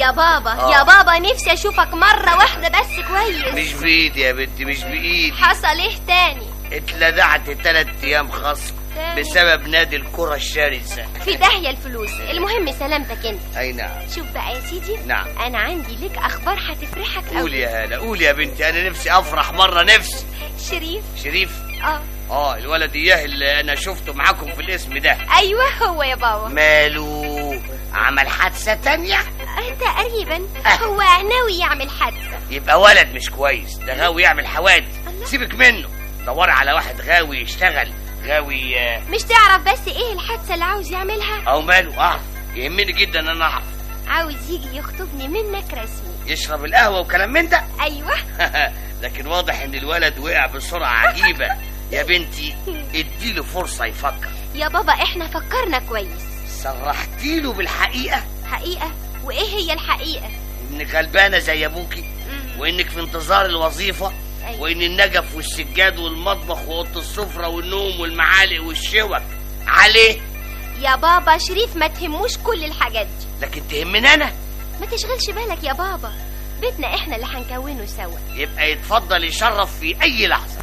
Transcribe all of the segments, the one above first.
يا بابا آه. يا بابا نفسي اشوفك مرة واحدة بس كويس مش بايدي يا بنتي مش بايدي حصل ايه تاني اتلدعت تلات ايام خصم تاني. بسبب نادي الكرة الشرسة في داهية الفلوس المهم سلامتك انت اي نعم شوف بقى يا سيدي نعم. انا عندي لك اخبار هتفرحك قول قوي يا هلا قول يا بنتي انا نفسي افرح مرة نفسي شريف شريف اه اه الولد اياه اللي انا شفته معاكم في الاسم ده ايوه هو يا بابا ماله عمل حادثة تانية آه، تقريبا آه. هو ناوي يعمل حادثة يبقى ولد مش كويس ده غاوي يعمل حوادث الله. سيبك منه دوري على واحد غاوي يشتغل غاوي آه، مش تعرف بس ايه الحادثة اللي عاوز يعملها او ماله اعرف يهمني جدا ان انا اعرف عاوز يجي يخطبني منك رسمي يشرب القهوة وكلام من ده ايوه لكن واضح ان الولد وقع بسرعة عجيبة يا بنتي اديله فرصة يفكر يا بابا احنا فكرنا كويس صرحتيله بالحقيقة حقيقة وايه هي الحقيقة انك غلبانة زي ابوكي مم. وانك في انتظار الوظيفة أيوة. وان النجف والسجاد والمطبخ واوضه السفرة والنوم والمعالق والشوك عليه يا بابا شريف ما تهموش كل الحاجات دي لكن تهمني انا ما تشغلش بالك يا بابا بيتنا احنا اللي هنكونه سوا يبقى يتفضل يشرف في اي لحظة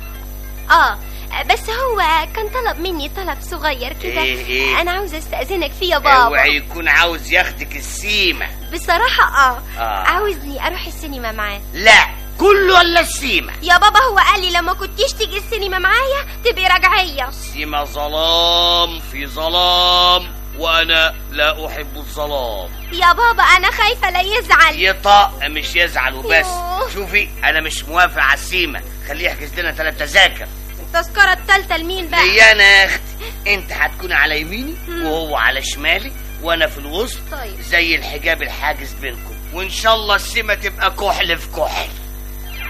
اه بس هو كان طلب مني طلب صغير كده إيه إيه؟ انا عاوزه استاذنك فيه يا بابا اوعي يكون عاوز ياخدك السيمة بصراحه اه, آه. عاوزني اروح السينما معاه لا كله الا السيمة يا بابا هو قال لي لما كنتيش تيجي السينما معايا تبقي رجعيه السيمة ظلام في ظلام وانا لا احب الظلام يا بابا انا خايفه لا يزعل يطاق مش يزعل وبس يوه. شوفي انا مش موافق على السيمة خليه يحجز لنا ثلاث تذاكر التذكره التالتة لمين بقى ليا انا يا اختي انت هتكون على يميني وهو على شمالي وانا في الوسط طيب. زي الحجاب الحاجز بينكم وان شاء الله السيمة تبقى كحل في كحل